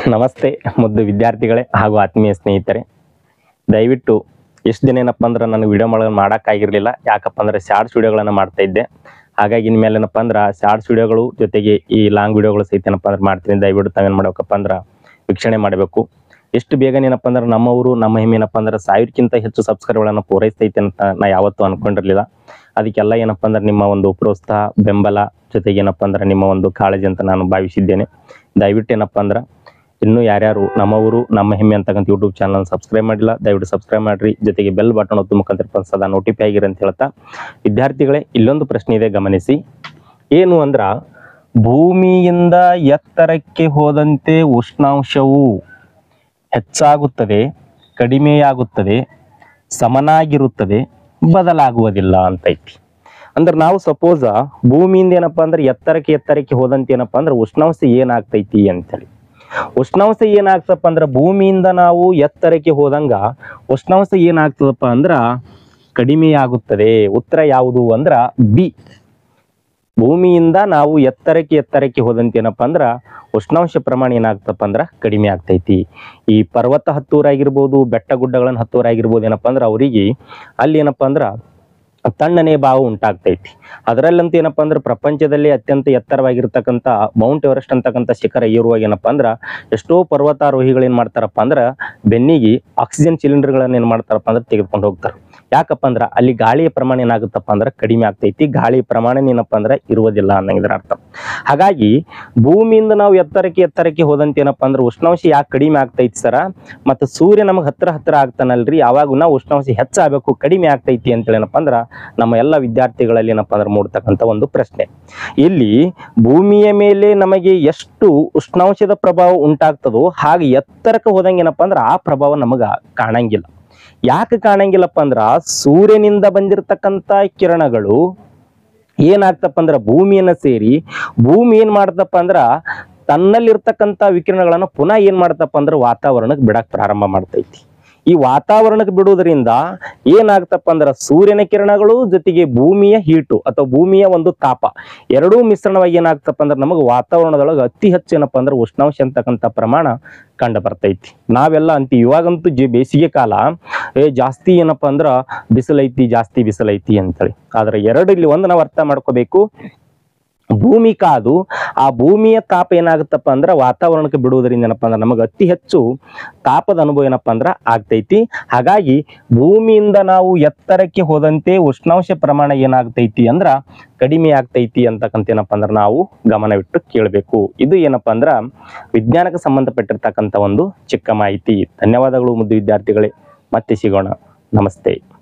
ನಮಸ್ತೆ ಮುದ್ದು ವಿದ್ಯಾರ್ಥಿಗಳೇ ಹಾಗೂ ಆತ್ಮೀಯ ಸ್ನೇಹಿತರೆ ದಯವಿಟ್ಟು ಎಷ್ಟು ದಿನ ಏನಪ್ಪ ಅಂದ್ರೆ ನನಗೆ ವಿಡಿಯೋ ಮಾಡೋದು ಮಾಡೋಕ್ಕಾಗಿರಲಿಲ್ಲ ಯಾಕಪ್ಪ ಅಂದ್ರೆ ಶಾರ್ಟ್ಸ್ ವಿಡಿಯೋಗಳನ್ನು ಮಾಡ್ತಾ ಇದ್ದೆ ಹಾಗಾಗಿ ಇನ್ಮೇಲೆ ಏನಪ್ಪ ಅಂದ್ರೆ ಶಾರ್ಟ್ಸ್ ವಿಡಿಯೋಗಳು ಜೊತೆಗೆ ಈ ಲಾಂಗ್ ವಿಡಿಯೋಗಳು ಸಹಿತ ಏನಪ್ಪ ಅಂದ್ರೆ ಮಾಡ್ತೀನಿ ದಯವಿಟ್ಟು ತಾವೇನು ಮಾಡ್ಬೇಕಪ್ಪ ಅಂದ್ರೆ ವೀಕ್ಷಣೆ ಮಾಡಬೇಕು ಎಷ್ಟು ಬೇಗನೆ ಏನಪ್ಪ ಅಂದ್ರೆ ನಮ್ಮವರು ನಮ್ಮ ಹೆಮ್ಮೆ ಏನಪ್ಪ ಅಂದ್ರೆ ಸಾವಿರಕ್ಕಿಂತ ಹೆಚ್ಚು ಸಬ್ಸ್ಕ್ರೈಬ್ಗಳನ್ನು ಪೂರೈಸ್ತೈತೆ ಅಂತ ನಾ ಯಾವತ್ತೂ ಅನ್ಕೊಂಡಿರಲಿಲ್ಲ ಅದಕ್ಕೆಲ್ಲ ಏನಪ್ಪ ಅಂದ್ರೆ ನಿಮ್ಮ ಒಂದು ಪ್ರೋತ್ಸಾಹ ಬೆಂಬಲ ಜೊತೆಗೆ ಏನಪ್ಪ ಅಂದ್ರೆ ನಿಮ್ಮ ಒಂದು ಕಾಳಜಿ ಅಂತ ನಾನು ಭಾವಿಸಿದ್ದೇನೆ ದಯವಿಟ್ಟು ಏನಪ್ಪ ಅಂದ್ರೆ ಇನ್ನೂ ಯಾರ್ಯಾರು ನಮ್ಮವರು ನಮ್ಮ ಹೆಮ್ಮೆ ಅಂತಕ್ಕಂಥ ಯೂಟ್ಯೂಬ್ ಚಾನಲ್ ಸಬ್ಸ್ಕ್ರೈಬ್ ಮಾಡಿಲ್ಲ ದಯವಿಟ್ಟು ಸಬ್ಸ್ಕ್ರೈಬ್ ಮಾಡ್ರಿ ಜೊತೆಗೆ ಬೆಲ್ ಬಟನ್ ಒತ್ತು ಮುಖಾಂತರ ಸದಾ ನೋಟಿಫೈ ಆಗಿರಿ ಅಂತ ಹೇಳ್ತಾ ವಿದ್ಯಾರ್ಥಿಗಳೇ ಇಲ್ಲೊಂದು ಪ್ರಶ್ನೆ ಇದೆ ಗಮನಿಸಿ ಏನು ಅಂದ್ರ ಭೂಮಿಯಿಂದ ಎತ್ತರಕ್ಕೆ ಹೋದಂತೆ ಉಷ್ಣಾಂಶವು ಹೆಚ್ಚಾಗುತ್ತದೆ ಕಡಿಮೆಯಾಗುತ್ತದೆ ಸಮನಾಗಿರುತ್ತದೆ ಬದಲಾಗುವುದಿಲ್ಲ ಅಂತೈತಿ ಅಂದ್ರೆ ನಾವು ಸಪೋಸ ಭೂಮಿಯಿಂದ ಏನಪ್ಪಾ ಅಂದ್ರೆ ಎತ್ತರಕ್ಕೆ ಎತ್ತರಕ್ಕೆ ಹೋದಂತೆ ಏನಪ್ಪಾ ಅಂದ್ರೆ ಉಷ್ಣಾಂಶ ಏನಾಗ್ತೈತಿ ಅಂತೇಳಿ ಉಷ್ಣಾಂಶ ಏನಾಗ್ತಪ್ಪ ಅಂದ್ರೆ ಭೂಮಿಯಿಂದ ನಾವು ಎತ್ತರಕ್ಕೆ ಹೋದಂಗ ಉಷ್ಣಾಂಶ ಏನಾಗ್ತದಪ್ಪ ಅಂದ್ರ ಕಡಿಮೆ ಆಗುತ್ತದೆ ಉತ್ತರ ಯಾವುದು ಅಂದ್ರ ಬಿ ಭೂಮಿಯಿಂದ ನಾವು ಎತ್ತರಕ್ಕೆ ಎತ್ತರಕ್ಕೆ ಹೋದಂತೆ ಏನಪ್ಪಾ ಅಂದ್ರ ಉಷ್ಣಾಂಶ ಪ್ರಮಾಣ ಏನಾಗ್ತಪ್ಪ ಅಂದ್ರ ಕಡಿಮೆ ಆಗ್ತೈತಿ ಈ ಪರ್ವತ ಹತ್ತೂರಾಗಿರ್ಬೋದು ಬೆಟ್ಟ ಗುಡ್ಡಗಳನ್ನ ಹತ್ತೂರಾಗಿರ್ಬೋದು ಏನಪ್ಪಾ ಅಂದ್ರ ಅವರಿಗೆ ಅಲ್ಲಿ ಏನಪ್ಪಾ ಅಂದ್ರ ತಣ್ಣನೆ ಭಾವ ಉಂಟಾಗ್ತೈತಿ ಅದರಲ್ಲಂತೂ ಏನಪ್ಪಾ ಅಂದ್ರೆ ಪ್ರಪಂಚದಲ್ಲಿ ಅತ್ಯಂತ ಎತ್ತರವಾಗಿರ್ತಕ್ಕಂಥ ಮೌಂಟ್ ಎವರೆಸ್ಟ್ ಅಂತಕ್ಕಂಥ ಶಿಖರ ಏರುವಾಗ ಏನಪ್ಪಾ ಅಂದ್ರ ಎಷ್ಟೋ ಪರ್ವತಾರೋಹಿಗಳು ಏನ್ ಮಾಡ್ತಾರಪ್ಪ ಅಂದ್ರ ಬೆನ್ನಿಗೆ ಆಕ್ಸಿಜನ್ ಸಿಲಿಂಡರ್ಗಳನ್ನ ಏನ್ ಮಾಡ್ತಾರಪ್ಪ ಅಂದ್ರೆ ತೆಗೆದುಕೊಂಡು ಹೋಗ್ತಾರೆ ಯಾಕಪ್ಪ ಅಂದ್ರ ಅಲ್ಲಿ ಗಾಳಿಯ ಪ್ರಮಾಣ ಏನಾಗುತ್ತಪ್ಪ ಅಂದ್ರೆ ಕಡಿಮೆ ಆಗ್ತೈತಿ ಗಾಳಿಯ ಪ್ರಮಾಣ ಏನಪ್ಪಾ ಅಂದ್ರೆ ಇರುವುದಿಲ್ಲ ಅನ್ನಂಗಿದ್ರ ಅರ್ಥ ಹಾಗಾಗಿ ಭೂಮಿಯಿಂದ ನಾವು ಎತ್ತರಕ್ಕೆ ಎತ್ತರಕ್ಕೆ ಹೋದಂತೆ ಏನಪ್ಪಾ ಅಂದ್ರೆ ಉಷ್ಣಾಂಶ ಯಾಕೆ ಕಡಿಮೆ ಆಗ್ತೈತಿ ಸರ ಮತ್ತು ಸೂರ್ಯ ನಮಗೆ ಹತ್ರ ಹತ್ರ ಆಗ್ತಾನಲ್ರಿ ಯಾವಾಗ ನಾವು ಉಷ್ಣಾಂಶ ಹೆಚ್ಚಾಗಬೇಕು ಕಡಿಮೆ ಆಗ್ತೈತಿ ಅಂತೇಳಿ ಏನಪ್ಪಾ ಅಂದ್ರ ನಮ್ಮ ಎಲ್ಲ ವಿದ್ಯಾರ್ಥಿಗಳಲ್ಲಿ ಏನಪ್ಪಾ ಅಂದ್ರೆ ಮೂಡ್ತಕ್ಕಂಥ ಒಂದು ಪ್ರಶ್ನೆ ಇಲ್ಲಿ ಭೂಮಿಯ ಮೇಲೆ ನಮಗೆ ಎಷ್ಟು ಉಷ್ಣಾಂಶದ ಪ್ರಭಾವ ಉಂಟಾಗ್ತದೋ ಹಾಗೆ ಎತ್ತರಕ್ಕೆ ಹೋದಂಗೆ ಏನಪ್ಪಾ ಅಂದ್ರೆ ಆ ಪ್ರಭಾವ ನಮಗ ಕಾಣಂಗಿಲ್ಲ ಯಾಕೆ ಕಾಣಂಗಿಲ್ಲಪ್ಪ ಅಂದ್ರ ಸೂರ್ಯನಿಂದ ಬಂದಿರತಕ್ಕಂತ ಕಿರಣಗಳು ಏನಾಗ್ತಪ್ಪ ಅಂದ್ರ ಭೂಮಿಯನ್ನ ಸೇರಿ ಭೂಮಿ ಏನ್ ಮಾಡ್ತಪ್ಪ ಅಂದ್ರ ತನ್ನಲ್ಲಿರ್ತಕ್ಕಂಥ ವಿಕಿರಣಗಳನ್ನ ಪುನಃ ಏನ್ ಮಾಡ್ತಪ್ಪ ಅಂದ್ರ ವಾತಾವರಣಕ್ಕೆ ಬಿಡಕ್ ಪ್ರಾರಂಭ ಮಾಡ್ತೈತಿ ಈ ವಾತಾವರಣಕ್ಕೆ ಬಿಡುವುದರಿಂದ ಏನಾಗ್ತಪ್ಪ ಅಂದ್ರ ಸೂರ್ಯನ ಕಿರಣಗಳು ಜೊತೆಗೆ ಭೂಮಿಯ ಹೀಟು ಅಥವಾ ಭೂಮಿಯ ಒಂದು ತಾಪ ಎರಡೂ ಮಿಶ್ರಣವಾಗಿ ಏನಾಗ್ತಪ್ಪ ಅಂದ್ರೆ ನಮಗೆ ವಾತಾವರಣದೊಳಗೆ ಅತಿ ಹೆಚ್ಚು ಏನಪ್ಪ ಅಂದ್ರೆ ಉಷ್ಣಾಂಶ ಅಂತಕ್ಕಂಥ ಪ್ರಮಾಣ ಕಂಡು ಬರ್ತೈತಿ ನಾವೆಲ್ಲ ಅಂತೀವಿ ಇವಾಗಂತೂ ಜಿ ಬೇಸಿಗೆ ಕಾಲ ಏ ಜಾಸ್ತಿ ಏನಪ್ಪ ಅಂದ್ರ ಬಿಸಿಲೈತಿ ಜಾಸ್ತಿ ಬಿಸಿಲೈತಿ ಅಂತೇಳಿ ಆದ್ರೆ ಎರಡು ಇಲ್ಲಿ ಒಂದು ನಾವು ಅರ್ಥ ಮಾಡ್ಕೋಬೇಕು ಭೂಮಿ ಕಾದು ಆ ಭೂಮಿಯ ತಾಪ ಏನಾಗುತ್ತಪ್ಪ ಅಂದ್ರ ವಾತಾವರಣಕ್ಕೆ ಬಿಡುವುದರಿಂದ ಏನಪ್ಪಾ ಅಂದ್ರೆ ನಮಗೆ ಅತಿ ಹೆಚ್ಚು ತಾಪದ ಅನುಭವ ಏನಪ್ಪಾ ಅಂದ್ರ ಆಗ್ತೈತಿ ಹಾಗಾಗಿ ಭೂಮಿಯಿಂದ ನಾವು ಎತ್ತರಕ್ಕೆ ಹೋದಂತೆ ಉಷ್ಣಾಂಶ ಪ್ರಮಾಣ ಏನಾಗ್ತೈತಿ ಅಂದ್ರ ಕಡಿಮೆ ಆಗ್ತೈತಿ ಅಂತಕ್ಕಂಥ ಏನಪ್ಪಾ ಅಂದ್ರೆ ನಾವು ಗಮನವಿಟ್ಟು ಕೇಳಬೇಕು ಇದು ಏನಪ್ಪಾ ಅಂದ್ರ ವಿಜ್ಞಾನಕ್ಕೆ ಸಂಬಂಧಪಟ್ಟಿರ್ತಕ್ಕಂಥ ಒಂದು ಚಿಕ್ಕ ಮಾಹಿತಿ ಧನ್ಯವಾದಗಳು ಮುದ್ದು ವಿದ್ಯಾರ್ಥಿಗಳೇ ಮತ್ತೆ ಸಿಗೋಣ ನಮಸ್ತೆ